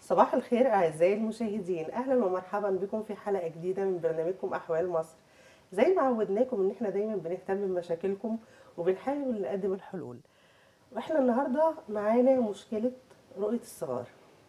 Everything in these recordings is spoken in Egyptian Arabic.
صباح الخير أعزائي المشاهدين أهلا ومرحبا بكم في حلقة جديدة من برنامجكم أحوال مصر زي ما عودناكم إن إحنا دايما بنهتم بمشاكلكم وبنحاول نقدم الحلول وإحنا النهاردة معانا مشكلة رؤية الصغار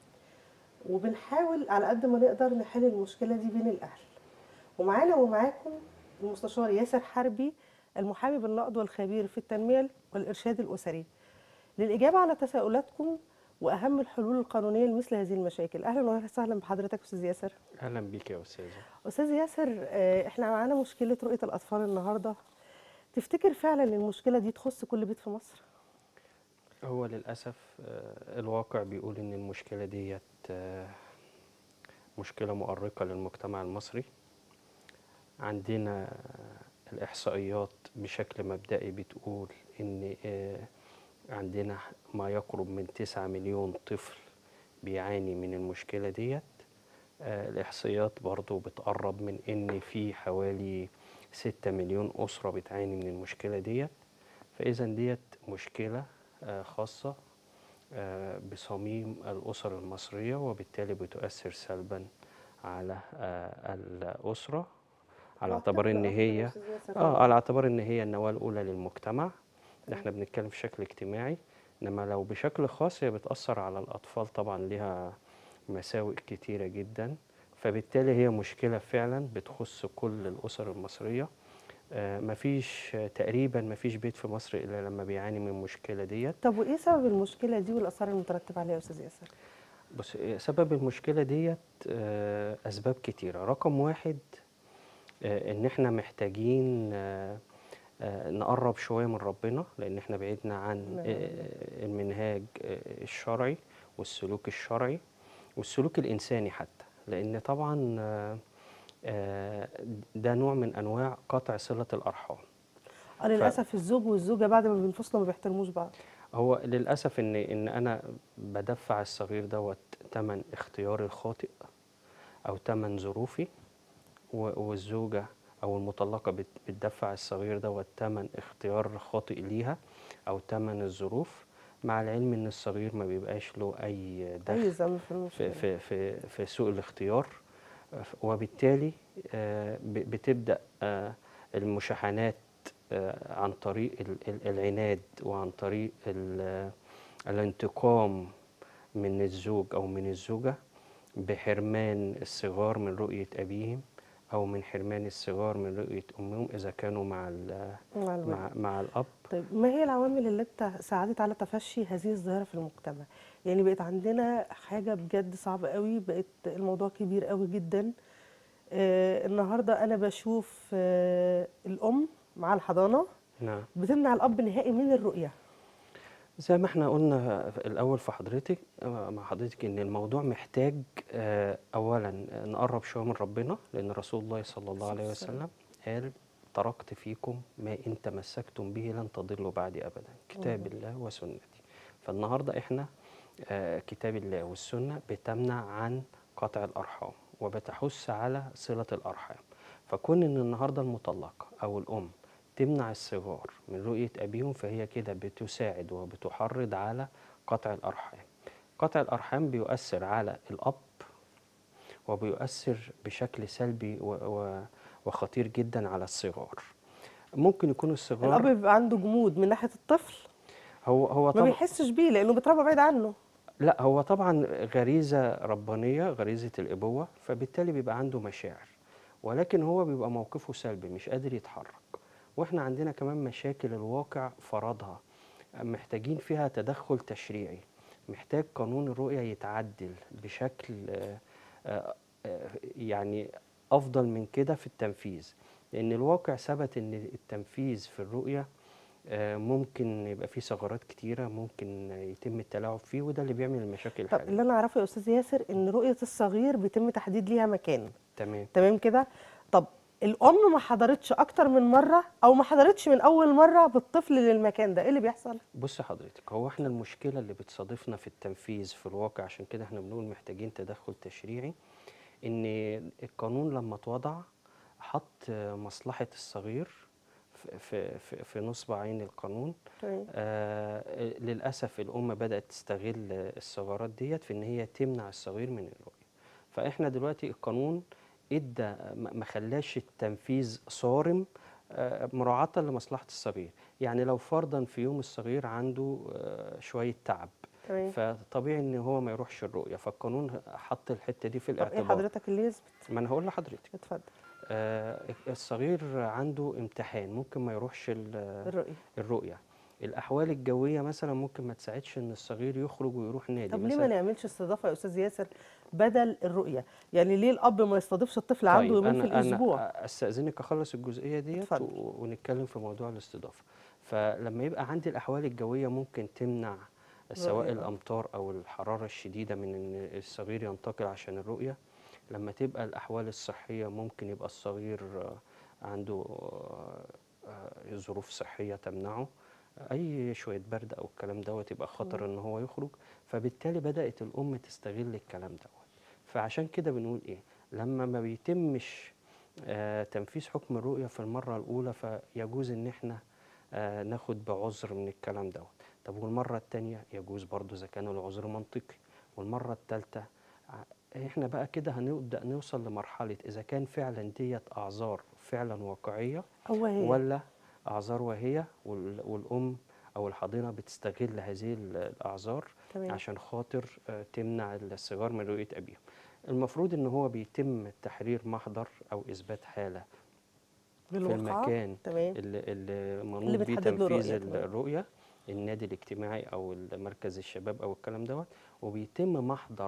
وبنحاول على قد ما نقدر نحل المشكلة دي بين الأهل ومعانا ومعاكم المستشار ياسر حربي المحامي بالنقد والخبير في التنمية والإرشاد الأسري للإجابة على تساؤلاتكم واهم الحلول القانونيه لمثل هذه المشاكل اهلا وسهلا بحضرتك استاذ ياسر اهلا بيك يا استاذه استاذ ياسر آه، احنا معانا مشكله رؤيه الاطفال النهارده تفتكر فعلا المشكله دي تخص كل بيت في مصر هو للاسف آه، الواقع بيقول ان المشكله ديت آه، مشكله مؤرقه للمجتمع المصري عندنا الاحصائيات بشكل مبدئي بتقول ان آه، عندنا ما يقرب من 9 مليون طفل بيعاني من المشكله ديت آه، الإحصائيات برضو بتقرب من إن في حوالي ستة مليون أسرة بتعاني من المشكلة ديت فإذا ديت مشكلة آه، خاصة آه، بصميم الأسر المصرية وبالتالي بتؤثر سلبا على آه، الأسرة على اعتبار إن هي اه على اعتبار ان هي النواه الاولى للمجتمع ده احنا بنتكلم في شكل اجتماعي انما لو بشكل خاص هي بتاثر على الاطفال طبعا ليها مساوئ كتيره جدا فبالتالي هي مشكله فعلا بتخص كل الاسر المصريه آه مفيش آه، تقريبا مفيش بيت في مصر الا لما بيعاني من المشكله ديت طب وايه سبب المشكله دي والاثار المترتبه عليها يا استاذ ياسر بص آه، سبب المشكله ديت آه، اسباب كتيره رقم واحد آه، ان احنا محتاجين آه، آه، نقرب شويه من ربنا لان احنا بعدنا عن نعم. آه، المنهاج آه، الشرعي والسلوك الشرعي والسلوك الانساني حتى لان طبعا آه، آه، ده نوع من انواع قطع صله الارحام اه للاسف الزوج والزوجه بعد ما بينفصلوا ما بيحترموش بعض هو للاسف ان ان انا بدفع الصغير دوت تمن اختياري الخاطئ او تمن ظروفي و- والزوجه او المطلقه بت- بتدفع الصغير دوت تمن اختيار خاطئ ليها او تمن الظروف مع العلم ان الصغير ما بيبقاش له اي اي دخل ذنب في في المشكله في في في سوء الاختيار آه، وبالتالي آه، ب- بتبدا آه، المشاحنات آه، عن طريق ال- ال- العناد وعن طريق ال- الانتقام من الزوج او من الزوجه بحرمان الصغار من رؤيه ابيهم او من حرمان الصغار من رؤيه امهم اذا كانوا مع ال- مع الولد. مع, مع الاب طيب ما هي العوامل التي ساعدت على تفشي هذه الظاهره في المجتمع يعني بقت عندنا حاجه بجد صعبه قوي بقت الموضوع كبير قوي جدا آه النهارده انا بشوف آه الام مع الحضانه نعم بتمنع الاب نهائي من الرؤيه زي ما احنا قلنا في الأول في حضرتك آه، مع حضرتك إن الموضوع محتاج آه، أولا آه، نقرب شوية من ربنا لأن رسول الله صلى الله عليه وسلم قال تركت فيكم ما إن تمسكتم به لن تضلوا بعدي أبدا كتاب الله وسنتي فالنهاردة احنا آه، كتاب الله والسنة بتمنع عن قطع الأرحام وبتحث على صلة الأرحام فكون إن النهاردة المطلقة أو الأم تمنع الصغار من رؤية أبيهم فهي كده بتساعد وبتحرض على قطع الأرحام قطع الأرحام بيؤثر على الأب وبيؤثر بشكل سلبي و و وخطير جدا على الصغار ممكن يكون الصغار الاب بيبقى عنده جمود من ناحيه الطفل هو هو ما طبعا بيحسش بيه لانه بيتربى بعيد عنه لا هو طبعا غريزة ربانية غريزة الإبوة فبالتالي بيبقى عنده مشاعر ولكن هو بيبقى موقفه سلبي مش قادر يتحرك واحنا عندنا كمان مشاكل الواقع فرضها محتاجين فيها تدخل تشريعي محتاج قانون الرؤية يتعدل بشكل آه، آه، آه، يعني أفضل من كده في التنفيذ لأن الواقع ثبت أن التنفيذ في الرؤية آه، ممكن يبقى فيه ثغرات كتيرة ممكن يتم التلاعب فيه وده اللي بيعمل المشاكل طب الحالية اللي انا اعرفه يا استاذ ياسر ان رؤيه الصغير بيتم تحديد ليها مكان تمام تمام كده طب الام ما حضرتش اكتر من مره او ما حضرتش من اول مره بالطفل للمكان ده ايه اللي بيحصل بص حضرتك هو احنا المشكلة اللي بتصادفنا في التنفيذ في الواقع عشان كده احنا بنقول محتاجين تدخل تشريعي ان القانون لما اتوضع حط مصلحة الصغير في في في, في نصب عين القانون تمام آه للاسف الام بدات تستغل الثغرات ديت في ان هي تمنع الصغير من الرؤيه فاحنا دلوقتي القانون ادى ما ما خلاش التنفيذ صارم آه، مراعاة لمصلحة الصغير يعني لو فرضا في يوم الصغير عنده آه، شوية تعب تمام فطبيعي ان هو ما يروحش الرؤية فالقانون حط الحتة دي في طب ايه الاعتبار حضرتك اللي يثبت ما انا هقول لحضرتك اتفضل آه، الصغير عنده امتحان ممكن ما يروحش ال- الرؤيه الرؤية الأحوال الجوية مثلا ممكن ما تساعدش إن الصغير يخرج ويروح نادي طب ليه ما مثلا نعملش استضافه يا استاذ ياسر بدل الرؤيه يعني ليه الاب ما يستضيفش الطفل عنده طيب يومين في أنا الاسبوع أنا أستأذنك أخلص الجزئية ديت اتفضل. و- ونتكلم في موضوع الاستضافة فلما يبقى عندي الأحوال الجوية ممكن تمنع سواء الرؤية. الأمطار أو الحرارة الشديدة من إن الصغير ينتقل عشان الرؤية لما تبقى الأحوال الصحية ممكن يبقى الصغير آه، عنده آه، آه، ظروف صحية تمنعه أي شوية برد أو الكلام دوت يبقى خطر إن هو يخرج فبالتالي بدأت الأم تستغل الكلام دوت فعشان كده بنقول إيه لما ما بيتمش آه، تنفيذ حكم الرؤية في المرة الأولى فيجوز إن إحنا آه، ناخد بعذر من الكلام دوت طب والمرة التانية يجوز برضو إذا كان العذر منطقي والمرة التالتة ع- إحنا بقى كده هنبدأ نوصل لمرحلة إذا كان فعلا ديت أعذار فعلا واقعية هو هي ولا أعذار وهي وال- والأم أو الحاضنة بتستغل هذه ال- الأعذار تمام عشان خاطر آه، تمنع الصغار من رؤية أبيهم المفروض إن هو بيتم تحرير محضر أو إثبات حالة في بالواقع المكان تمام اللي, اللي منوط اللي بيه بتحدد له تنفيذ الرؤية ال- تمام. الرؤية النادي الاجتماعي أو مركز الشباب أو الكلام دوت وبيتم محضر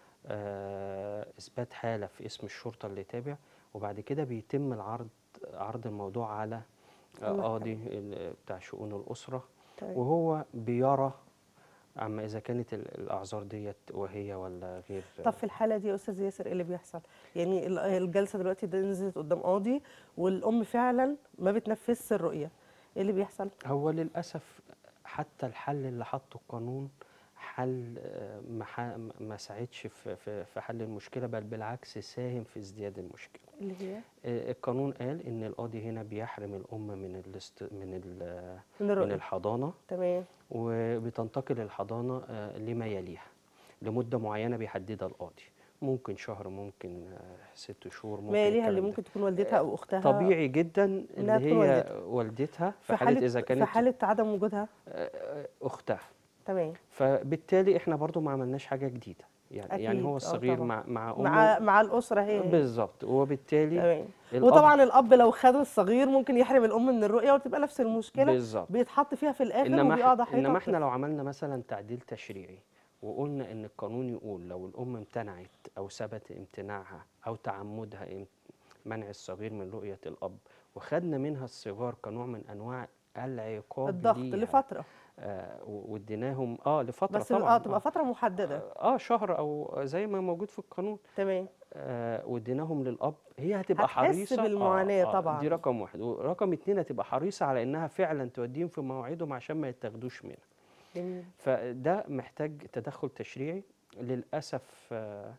آه، إثبات حالة في اسم الشرطة اللي تابع وبعد كده بيتم العرض عرض الموضوع على آه، المحكمة. قاضي ال- بتاع شؤون الأسرة تمام وهو بيرى أما إذا كانت ال- الأعذار ديت وهي ولا غير طب في الحاله دي يا استاذ ياسر ايه اللي بيحصل يعني ال- الجلسه دلوقتي ده نزلت قدام قاضي والام فعلا ما بتنفذش الرؤيه ايه اللي بيحصل هو للأسف حتى الحل اللي حطه القانون حل آه، ما ح- ما ساعدش في في في حل المشكلة بل بالعكس ساهم في ازدياد المشكلة اللي هي آه، القانون قال إن القاضي هنا بيحرم الأم من الاست من ال- من من الرؤيه الحضانة تمام وبتنتقل الحضانة آه، لما يليها لمدة معينة بيحددها القاضي ممكن شهر ممكن آه، ست شهور ممكن ما يليها اللي الكلام ده. ممكن تكون والدتها او اختها طبيعي جدا إنها اللي تكون هي والدتها. والدتها في, في حالة حاله إذا في كانت حاله عدم وجودها آه، أختها تمام فبالتالي احنا برضو ما عملناش حاجة جديدة يعني أكيد، يعني هو آه الصغير طبعاً. مع مع أمه مع مع الاسره هي هي. بالظبط وبالتالي تمام الأب وطبعا الاب لو خد الصغير ممكن يحرم الام من الرؤيه وتبقى نفس المشكله بالظبط بيتحط فيها في الاخر انما وبيقع إح- ضحيتها انما احنا الطفل. لو عملنا مثلا تعديل تشريعي وقلنا ان القانون يقول لو الام امتنعت او ثبت امتناعها او تعمدها ام- منع الصغير من رؤية الاب وخدنا منها الصغار كنوع من انواع العقاب الضغط ليها لفتره آه و- واديناهم اه لفترة بس طبعا اه تبقى فتره محدده اه شهر او زي ما موجود في القانون تمام آه، واديناهم للاب هي هتبقى هتحس حريصه آه، بالمعاناة آه، طبعاً. دي رقم واحد ورقم اتنين هتبقى حريصه على انها فعلا توديهم في مواعيدهم عشان ما يتاخدوش منها جميل فده محتاج تدخل تشريعي للاسف آه،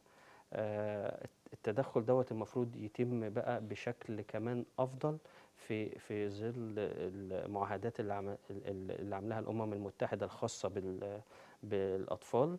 آه، التدخل دوت المفروض يتم بقى بشكل كمان افضل في في ظل المعاهدات اللي عم- اللي عاملاها الامم المتحده الخاصه بال بالاطفال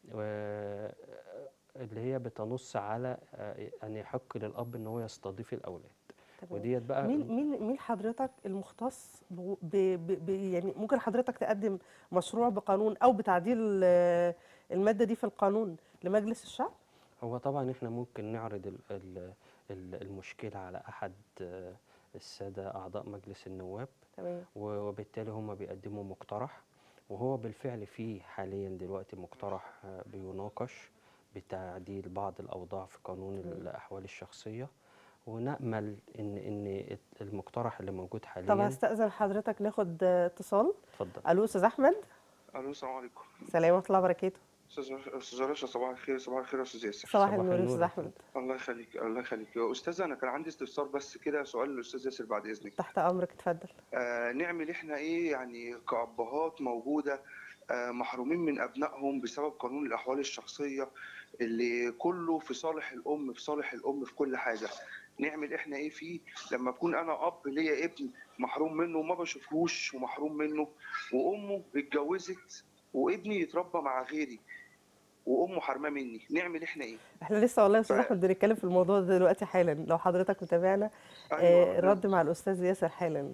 و- اللي هي بتنص على آه، ان يحق للاب ان هو يستضيف الاولاد تمام وديت بقى مين مين مين حضرتك المختص ب ب ب ب يعني ممكن حضرتك تقدم مشروع بقانون او بتعديل آه، الماده دي في القانون لمجلس الشعب هو طبعا احنا ممكن نعرض ال- ال- ال- المشكله على احد آه، الساده اعضاء مجلس النواب تمام و- وبالتالي هم بيقدموا مقترح وهو بالفعل في حاليا دلوقتي مقترح آه، بيناقش بتعديل بعض الأوضاع في قانون الأحوال الشخصية ونأمل إن إن المقترح اللي موجود طب حاليا هستأذن حضرتك ناخد آه، اتصال اتفضل الو استاذ احمد الو السلام عليكم سلام ورحمه الله وبركاته استاذ استاذ رشا صباح الخير صباح الخير يا استاذ ياسر صباح صباح النور يا النور استاذ يا احمد الله يخليك الله يخليك يا استاذ انا كان عندي استفسار بس كده سؤال للاستاذ ياسر بعد اذنك تحت امرك اتفضل آه نعمل احنا ايه يعني كأبهات موجوده آه محرومين من ابنائهم بسبب قانون الاحوال الشخصيه اللي كله في صالح الام في صالح الام في كل حاجه نعمل احنا ايه فيه لما اكون انا اب ليا ابن محروم منه وما بشوفهوش ومحروم منه وامه اتجوزت وابني يتربى مع غيري وامه حرماه مني نعمل احنا ايه احنا لسه والله يا استاذ ف- احمد بنتكلم في الموضوع ده دلوقتي حالا لو حضرتك متابعنا آه، الرد مع الاستاذ ياسر حالا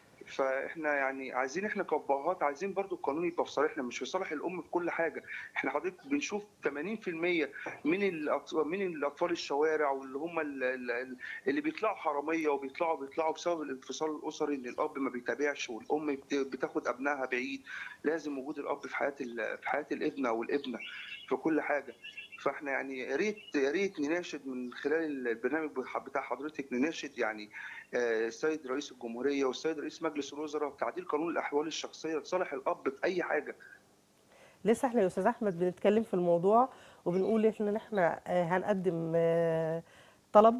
فاحنا يعني عايزين احنا كابهات عايزين برضو القانون يبقى في صالحنا مش في صالح الام في كل حاجه احنا حضرتك بنشوف 80% من الأطفال من الاطفال الشوارع واللي هم ال- ال- اللي بيطلعوا حراميه وبيطلعوا بيطلعوا بسبب الانفصال الاسري ان الاب ما بيتابعش والام بت- بتاخد ابنها بعيد لازم وجود الاب في حياه ال- في حياه الابن او الابنه في كل حاجه فاحنا يعني يا ريت يا ريت نناشد من خلال البرنامج بتاع حضرتك نناشد يعني آه، السيد رئيس الجمهوريه والسيد رئيس مجلس الوزراء تعديل قانون الاحوال الشخصيه لصالح الاب في اي حاجه لسه احنا يا استاذ احمد بنتكلم في الموضوع وبنقول ان احنا آه، هنقدم آه، طلب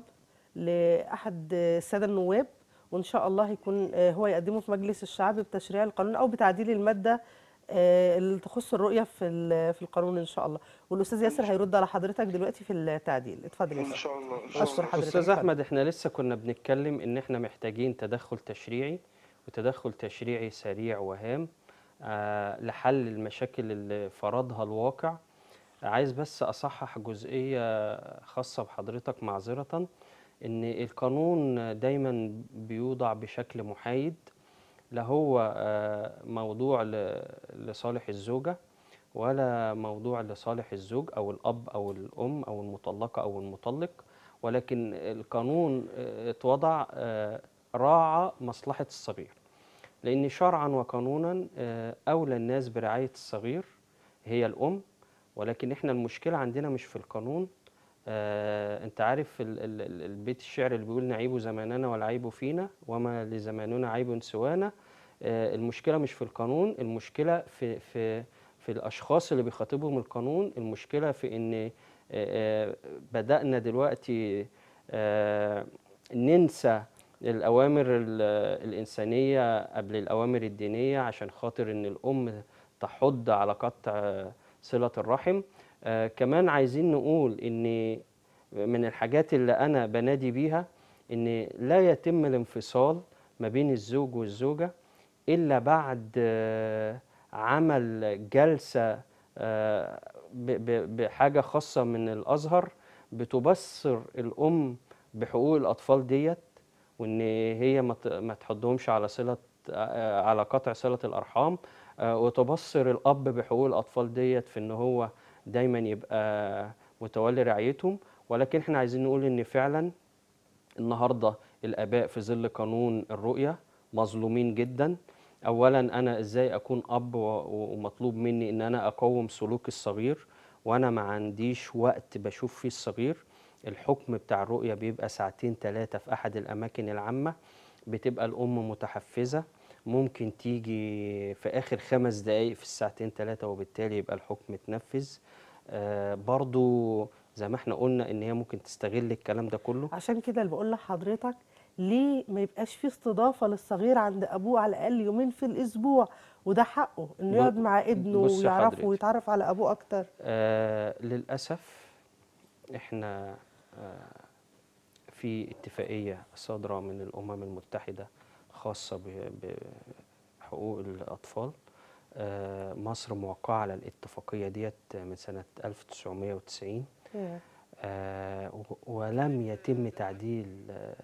لاحد الساده النواب وان شاء الله هيكون آه، هو يقدمه في مجلس الشعب بتشريع القانون او بتعديل الماده آه، اللي تخص الرؤيه في ال- في القانون ان شاء الله والاستاذ ياسر هيرد على حضرتك دلوقتي في التعديل اتفضل يا ان استاذ شاء الله ان شاء أشكر الله حضرتك. استاذ اتفضل. احمد احنا لسه كنا بنتكلم ان احنا محتاجين تدخل تشريعي وتدخل تشريعي سريع وهام آه لحل المشاكل اللي فرضها الواقع عايز بس اصحح جزئيه خاصه بحضرتك معذره ان القانون دايما بيوضع بشكل محايد لا هو آه، موضوع ل- لصالح الزوجه ولا موضوع لصالح الزوج او الاب او الام او المطلقه او المطلق ولكن القانون آه، اتوضع آه، راعى مصلحه الصغير لان شرعا وقانونا آه، اولى الناس برعايه الصغير هي الام ولكن احنا المشكله عندنا مش في القانون آه، انت عارف ال- ال- ال- البيت الشعر اللي بيقول نعيب زماننا والعيب فينا وما لزماننا عيب سوانا آه، المشكله مش في القانون المشكله في في في الاشخاص اللي بيخاطبهم القانون المشكله في ان آه، آه، بدانا دلوقتي آه، ننسى الاوامر ال- الانسانيه قبل الاوامر الدينيه عشان خاطر ان الام تحض على قطع صله الرحم آه، كمان عايزين نقول ان من الحاجات اللي انا بنادي بيها ان لا يتم الانفصال ما بين الزوج والزوجه الا بعد آه، عمل جلسه آه، ب- ب- بحاجه خاصه من الازهر بتبصر الام بحقوق الاطفال ديت وان هي ما ت- ما تحضهمش على صله آه، على قطع صله الارحام آه، وتبصر الاب بحقوق الاطفال ديت في ان هو دايما يبقى متولي رعايتهم ولكن احنا عايزين نقول ان فعلا النهارده الاباء في ظل قانون الرؤيه مظلومين جدا اولا انا ازاي اكون اب و- ومطلوب مني ان انا اقوم سلوك الصغير وانا ما عنديش وقت بشوف فيه الصغير الحكم بتاع الرؤيه بيبقى ساعتين ثلاثه في احد الاماكن العامه بتبقى الام متحفزه ممكن تيجي في اخر خمس دقايق في الساعتين ثلاثه وبالتالي يبقى الحكم اتنفذ آه برضو زي ما احنا قلنا ان هي ممكن تستغل الكلام ده كله عشان كده اللي بقول لحضرتك ليه ما يبقاش في استضافه للصغير عند ابوه على الاقل يومين في الاسبوع وده حقه انه ب- يقعد مع ابنه بص ويعرفه حضرتك. ويتعرف على ابوه اكتر آه للأسف احنا آه في اتفاقية صادرة من الأمم المتحدة خاصة ب- بحقوق الأطفال آه مصر موقعة على الاتفاقية ديت من سنة 1990 ياه. آه و- ولم يتم تعديل آه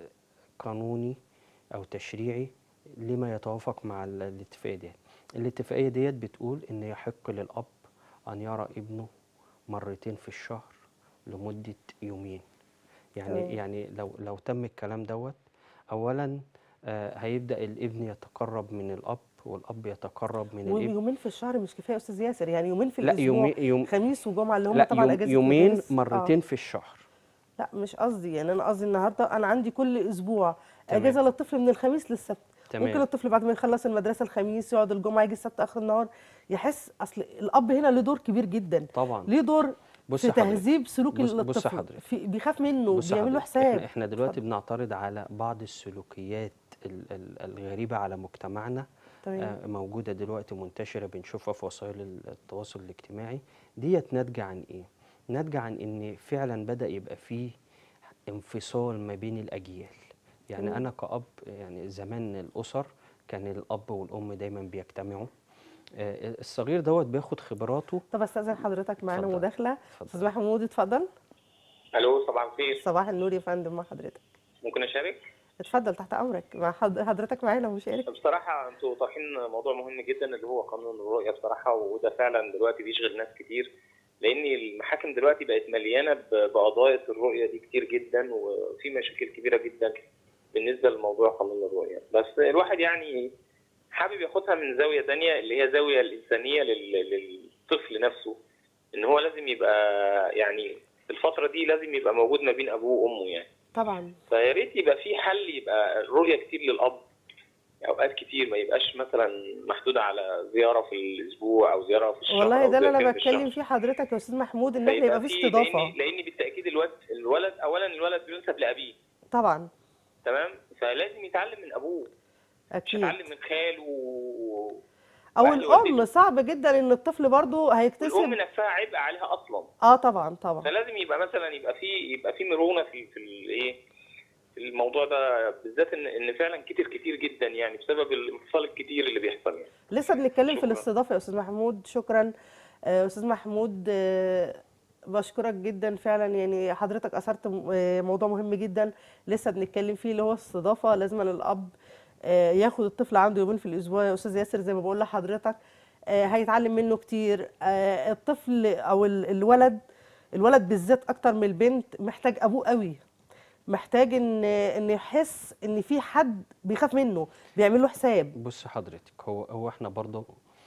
قانوني أو تشريعي لما يتوافق مع ال- الاتفاقية ديت الاتفاقية ديت بتقول إن يحق للأب أن يرى ابنه مرتين في الشهر لمدة يومين يعني تمام. يعني لو لو تم الكلام دوت أولا آه هيبدأ الابن يتقرب من الأب والأب يتقرب من الابن ويومين في الشهر مش كفايه يا استاذ ياسر يعني يومين في لا الاسبوع يومين يوم خميس وجمعه اللي هم لا طبعا يوم اجازه يومين المدارس. آه. مرتين في الشهر لا مش قصدي يعني انا قصدي النهارده انا عندي كل اسبوع تمام. اجازه للطفل من الخميس للسبت تمام. ممكن الطفل بعد ما يخلص المدرسه الخميس يقعد الجمعه يجي السبت اخر النهار يحس اصل الاب هنا له دور كبير جدا طبعا ليه دور بص في حضرتك. تهذيب سلوك بص- الطفل بص حضرتك. في بيخاف منه بص بيعمل له حضرتك، حساب احنا, احنا دلوقتي اتفضل. بنعترض على بعض السلوكيات ال- ال- الغريبة على مجتمعنا تمام آه، موجودة دلوقتي منتشرة بنشوفها في وسائل ال- التواصل الاجتماعي ديت ناتجة عن ايه؟ ناتجة عن ان فعلا بدأ يبقى فيه انفصال ما بين الاجيال يعني تمام. انا كأب يعني زمان الاسر كان الاب والام دايما بيجتمعوا آه، الصغير دوت بياخد خبراته طب استاذن حضرتك معانا اتفضل. مداخله اتفضل. استاذ محمود اتفضل الو صباح الخير صباح النور يا فندم مع حضرتك ممكن اشارك اتفضل تحت امرك مع حض- حضرتك معانا مشارك بصراحه انتوا طرحين موضوع مهم جدا اللي هو قانون الرؤيه بصراحه وده فعلا دلوقتي بيشغل ناس كتير لان المحاكم دلوقتي بقت مليانه ب- بقضايا الرؤيه دي كتير جدا وفي مشاكل كبيره جدا بالنسبه لموضوع قانون الرؤيه بس الواحد يعني حابب ياخدها من زاويه تانية اللي هي زاويه الانسانيه لل- للطفل نفسه ان هو لازم يبقى يعني في الفتره دي لازم يبقى موجود ما بين ابوه وامه يعني طبعا فيا ريت يبقى في حل يبقى رؤيه كتير للاب اوقات كتير ما يبقاش مثلا محدوده على زياره في الاسبوع او زياره في الشهر والله أو ده اللي زيارتين انا في بتكلم الشهر. فيه حضرتك يا استاذ محمود ان احنا فيبقى يبقى في في- استضافه لان لان بالتاكيد الولد الولد اولا الولد بينسب لابيه طبعا تمام فلازم يتعلم من ابوه مش اكيد يتعلم من خاله و- او وأهل الام والدته. صعب جدا ان الطفل برضه والام هيكتسب نفسها عبء عليها اصلا اه طبعا طبعا فلازم يبقى مثلا يبقى في يبقى في مرونه في في الايه في الموضوع ده بالذات ان ان فعلا كتير كتير جدا يعني بسبب الانفصال الكتير اللي بيحصل يعني لسه بنتكلم في شكراً. الاستضافه يا استاذ محمود شكرا آه، استاذ محمود آه، بشكرك جدا فعلا يعني حضرتك اثرت م- آه، موضوع مهم جدا لسه بنتكلم فيه اللي هو الاستضافه لازم الاب آه، ياخد الطفل عنده يومين في الاسبوع يا استاذ ياسر زي ما بقول لحضرتك آه، هيتعلم منه كتير آه، الطفل او ال- الولد الولد بالذات اكتر من البنت محتاج ابوه قوي محتاج ان ان يحس ان في حد بيخاف منه بيعمل له حساب بص حضرتك هو هو احنا برضه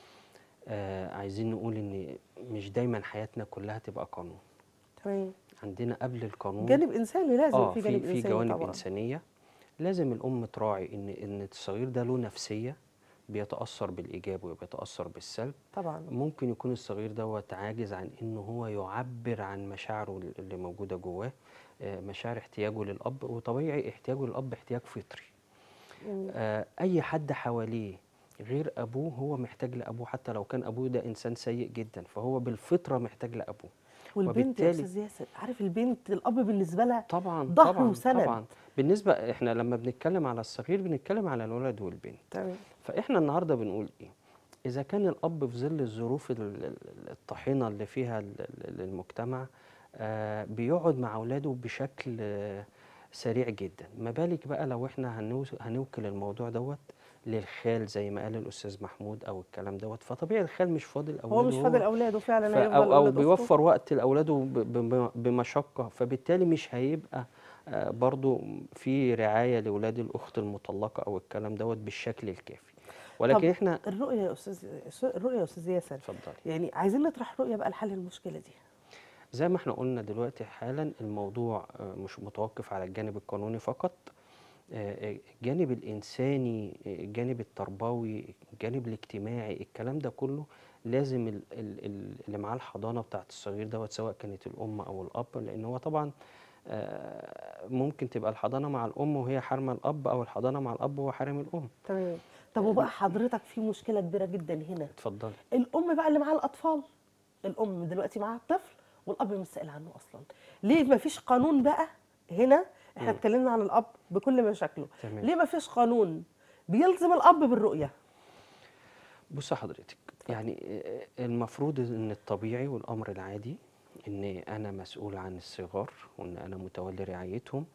آه عايزين نقول ان مش دايما حياتنا كلها تبقى قانون تمام عندنا قبل القانون جانب انساني لازم اه في في جانب في انساني جوانب طبعا انسانيه لازم الام تراعي ان ان الصغير ده له نفسيه بيتاثر بالايجاب وبيتاثر بالسلب طبعا ممكن يكون الصغير دوت عاجز عن انه هو يعبر عن مشاعره اللي موجوده جواه آه، مشاعر احتياجه للاب وطبيعي احتياجه للاب احتياج فطري مم. آه، اي حد حواليه غير ابوه هو محتاج لابوه حتى لو كان ابوه ده انسان سيء جدا فهو بالفطره محتاج لابوه والبنت يا وبالتالي- استاذ ياسر عارف البنت الاب بالنسبه لها طبعا ظهر طبعا وسند. طبعا بالنسبه احنا لما بنتكلم على الصغير بنتكلم على الولد والبنت تمام فاحنا النهارده بنقول ايه اذا كان الاب في ظل الظروف ال- ال- الطاحنه اللي فيها ال- ال- المجتمع آه، بيقعد مع اولاده بشكل آه، سريع جدا ما بالك بقى لو احنا هنوز- هنوكل الموضوع دوت للخال زي ما قال الاستاذ محمود او الكلام دوت فطبيعي الخال مش فاضل اولاده هو مش فاضل اولاده فعلا ف- هيفضل او او أولاد أخته. بيوفر وقت لاولاده ب- ب- بمشقه فبالتالي مش هيبقى آه، برضو في رعايه لاولاد الاخت المطلقه او الكلام دوت بالشكل الكافي ولكن طب احنا الرؤيه يا استاذ الرؤيه يا استاذ ياسر اتفضلي يعني عايزين نطرح رؤيه بقى لحل المشكله دي زي ما احنا قلنا دلوقتي حالا الموضوع آه، مش متوقف على الجانب القانوني فقط آه، آه، الجانب الإنساني آه، الجانب التربوي الجانب الاجتماعي الكلام ده كله لازم ال- ال- ال- اللي معاه الحضانة بتاعت الصغير دوت سواء كانت الأم أو الأب لأن هو طبعا آه، ممكن تبقى الحضانة مع الأم وهي حارمة الأب أو الحضانة مع الأب وهو حارم الأم تمام طب وبقى حضرتك في مشكله كبيره جدا هنا اتفضلي الام بقى اللي معاها الاطفال الام دلوقتي معاها الطفل والاب مش سائل عنه اصلا ليه ما فيش قانون بقى هنا احنا مم. اتكلمنا عن الاب بكل مشاكله تمام. ليه ما فيش قانون بيلزم الاب بالرؤيه بص حضرتك يعني آه، المفروض ان الطبيعي والامر العادي ان انا مسؤول عن الصغار وان انا متولي رعايتهم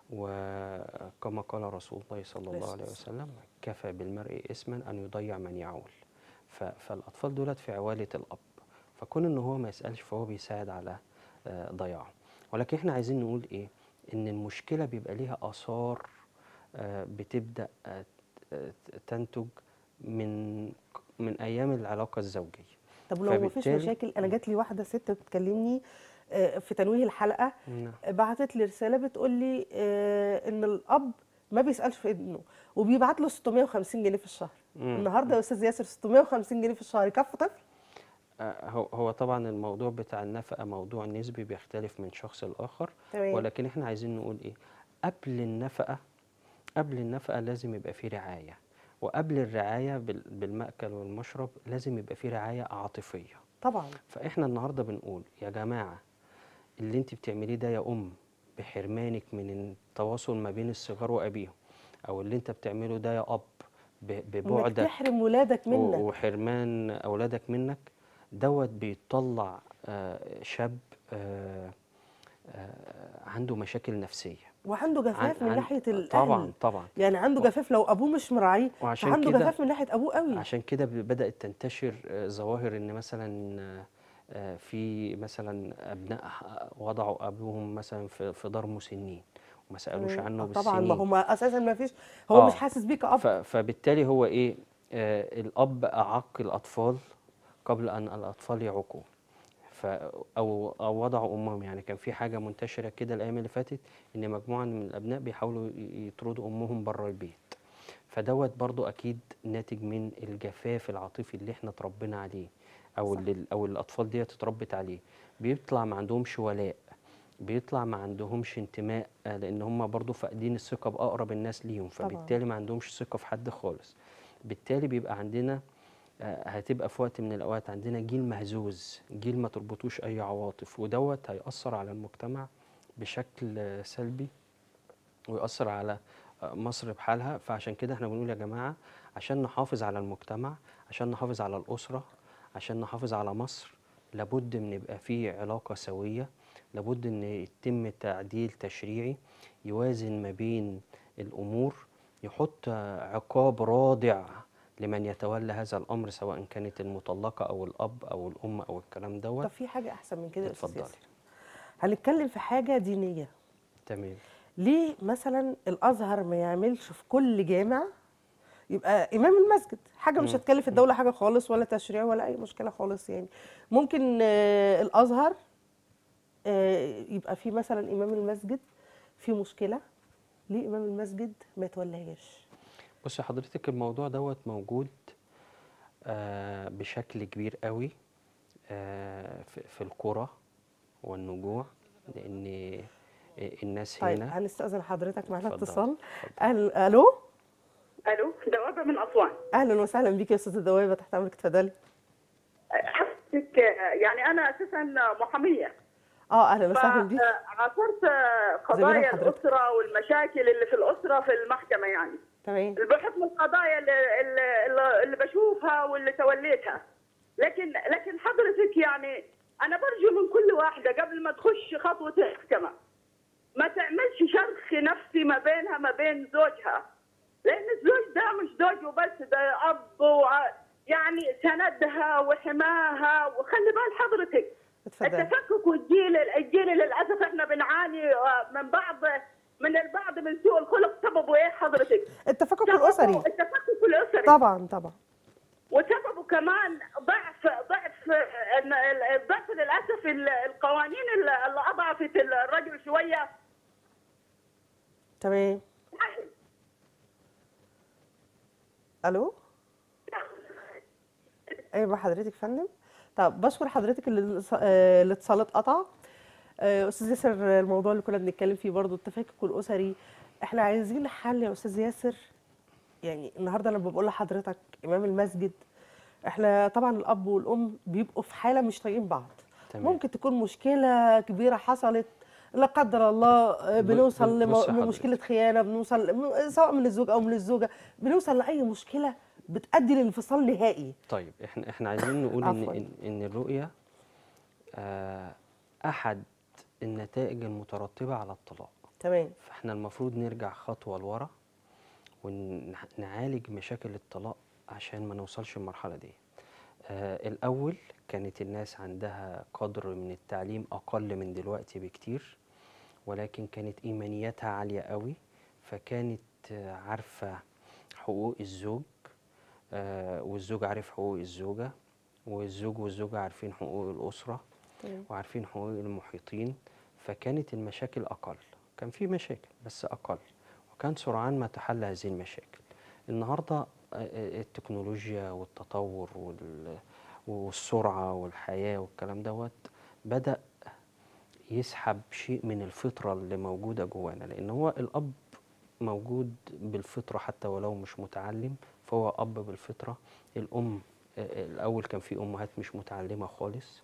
وكما قال رسول الله صلى الله عليه وسلم كفى بالمرء اسما ان يضيع من يعول ف- فالاطفال دولت في عواله الاب فكون ان هو ما يسالش فهو بيساعد على آه، ضياعه ولكن احنا عايزين نقول ايه ان المشكله بيبقى ليها اثار آه، بتبدا آه، آه، تنتج من من ايام العلاقه الزوجيه طب لو ما فيش فبالتالي- مشاكل انا جات لي واحده ست بتكلمني آه، في تنويه الحلقه نعم. بعتت لي رساله بتقول لي آه، ان الاب ما بيسالش في ابنه وبيبعت له 650 جنيه في الشهر مم. النهارده يا استاذ ياسر 650 جنيه في الشهر يكفوا طفل آه، هو هو طبعا الموضوع بتاع النفقه موضوع نسبي بيختلف من شخص لاخر تمام ولكن احنا عايزين نقول ايه قبل النفقه قبل النفقه لازم يبقى في رعايه وقبل الرعايه بال- بالمأكل والمشرب لازم يبقى في رعايه عاطفيه طبعا فاحنا النهارده بنقول يا جماعه اللي انت بتعمليه ده يا ام بحرمانك من التواصل ما بين الصغار وابيهم او اللي انت بتعمله ده يا اب ب- انك ببعدك تحرم ولادك و- منك وحرمان اولادك منك دوت بيطلع آه، شاب آه، آه، عنده مشاكل نفسيه وعنده عن- جفاف من عن- ناحيه الاهل طبعا طبعا يعني عنده جفاف لو ابوه مش مراعيه وعشان فعنده كده- جفاف من ناحيه ابوه قوي عشان كده ب- بدأت تنتشر آه، ظواهر ان مثلا آه، آه، في مثلا ابناء ح- وضعوا ابوهم مثلا في في دار مسنين وما سالوش تمام. عنه آه طبعا بالسنين ما هو ما اساسا ما فيش هو آه. مش حاسس بيك كأب ف- فبالتالي هو ايه آه الاب اعاق الاطفال قبل ان الاطفال يعوقوا ف او او وضعوا امهم يعني كان في حاجه منتشره كده الايام اللي فاتت ان مجموعه من الابناء بيحاولوا ي- يطردوا امهم بره البيت فدوت برضو اكيد ناتج من الجفاف العاطفي اللي احنا اتربينا عليه او صح. اللي او الاطفال ديت اتربت عليه بيطلع ما عندهمش ولاء بيطلع ما عندهمش انتماء آه، لان هم برضو فاقدين الثقه باقرب الناس ليهم طبعاً. فبالتالي ما عندهمش ثقه في حد خالص بالتالي بيبقى عندنا آه، هتبقى في وقت من الاوقات عندنا جيل مهزوز جيل ما تربطوش اي عواطف ودوت هيأثر على المجتمع بشكل آه، سلبي ويأثر على آه، مصر بحالها فعشان كده احنا بنقول يا جماعة عشان نحافظ على المجتمع عشان نحافظ على الأسرة عشان نحافظ على مصر لابد من يبقى فيه علاقة سوية لابد ان يتم تعديل تشريعي يوازن ما بين الأمور يحط آه، عقاب رادع لمن يتولى هذا الأمر سواء كانت المطلقة أو الأب أو الأم أو الكلام دوت طب في حاجه احسن من كده يا استاذ اتفضلي. ياسر هنتكلم في حاجه دينيه تمام ليه مثلا الازهر ما يعملش في كل جامع يبقى امام المسجد حاجه مش مم. هتكلف الدوله حاجه خالص ولا تشريع ولا اي مشكله خالص يعني ممكن آه، الازهر آه، يبقى في مثلا امام المسجد في مشكله ليه امام المسجد ما يتولاهاش بصي حضرتك الموضوع دوت موجود آه بشكل كبير قوي آه في, في القرى والنجوع لان الناس طيب هنا هنستاذن حضرتك معانا اتفضل، اتصال اتفضل. أهل... الو الو دوابه من اسوان اهلا وسهلا بيك يا استاذه دوابه تحت امرك اتفضلي حضرتك يعني انا اساسا محاميه اه اهلا وسهلا بيك فعاصرت زميلة قضايا حضرتك. الاسره والمشاكل اللي في الاسره في المحكمه يعني تمام بحكم القضايا اللي, اللي, اللي بشوفها واللي توليتها لكن لكن حضرتك يعني انا برجو من كل واحده قبل ما تخش خطوه المحكمه ما تعملش شرخ نفسي ما بينها ما بين زوجها لان الزوج ده مش زوج وبس ده اب وع- يعني سندها وحماها وخلي بال حضرتك اتفضلي التفكك والجيل الجيل للاسف احنا بنعاني آه، من بعض من البعض من سوء الخلق سببه ايه حضرتك؟ التفكك سببه الاسري التفكك الاسري طبعا طبعا وسببه كمان ضعف ضعف ال- ال- الضعف للاسف ال- القوانين اللي اللي اضعفت الرجل شويه تمام الو ايوه حضرتك يا فندم طب بشكر حضرتك اللي الاتص- آه، الاتصال اتقطع آه، استاذ ياسر الموضوع اللي كنا بنتكلم فيه برضو التفكك الاسري احنا عايزين حل يا استاذ ياسر يعني النهارده انا بقول لحضرتك امام المسجد احنا طبعا الاب والام بيبقوا في حاله مش طايقين بعض تمام. ممكن تكون مشكله كبيره حصلت لا قدر الله آه، ب- بنوصل ب- لم- بصي لمشكله خيانه بنوصل م- سواء من الزوج او من الزوجه بنوصل لاي مشكله بتؤدي لانفصال نهائي طيب احنا احنا عايزين نقول ان عفواً. ان, إن الرؤيه آه احد النتائج المترتبه على الطلاق تمام فاحنا المفروض نرجع خطوه لورا ونعالج مشاكل الطلاق عشان ما نوصلش المرحله دي آه الاول كانت الناس عندها قدر من التعليم اقل من دلوقتي بكتير ولكن كانت ايمانياتها عاليه قوي فكانت آه، عارفه حقوق الزوج آه والزوج عارف حقوق الزوجه والزوج والزوجه عارفين حقوق الاسره تمام وعارفين حقوق المحيطين فكانت المشاكل أقل كان في مشاكل بس أقل وكان سرعان ما تحل هذه المشاكل النهاردة آه، آه، التكنولوجيا والتطور وال- والسرعة والحياة والكلام دوت بدأ يسحب شيء من الفطرة اللي موجودة جوانا لأن هو الأب موجود بالفطرة حتى ولو مش متعلم فهو أب بالفطرة الأم آه، آه، الأول كان في أمهات مش متعلمة خالص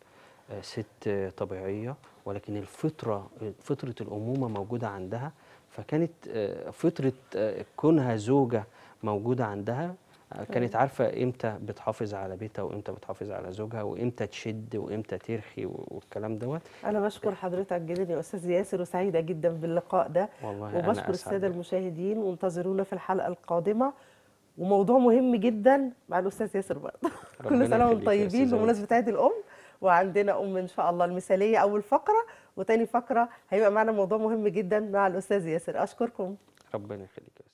آه، ست آه، طبيعيه ولكن الفطره فطره الامومه موجوده عندها فكانت آه، فطره آه، كونها زوجه موجوده عندها آه، كانت عارفه امتى بتحافظ على بيتها وامتى بتحافظ على زوجها وامتى تشد وامتى ترخي والكلام دوت انا بشكر حضرتك جدا يا استاذ ياسر وسعيده جدا باللقاء ده والله أنا وبشكر أسعد الساده بك. المشاهدين وانتظرونا في الحلقه القادمه وموضوع مهم جدا مع الاستاذ ياسر برضه كل ربنا سنه وانتم يخليك يا طيبين أستاذة بمناسبه عيد الام وعندنا ام ان شاء الله المثاليه اول فقره وتاني فقره هيبقى معنا موضوع مهم جدا مع الاستاذ ياسر اشكركم ربنا يخليك يا أستاذ.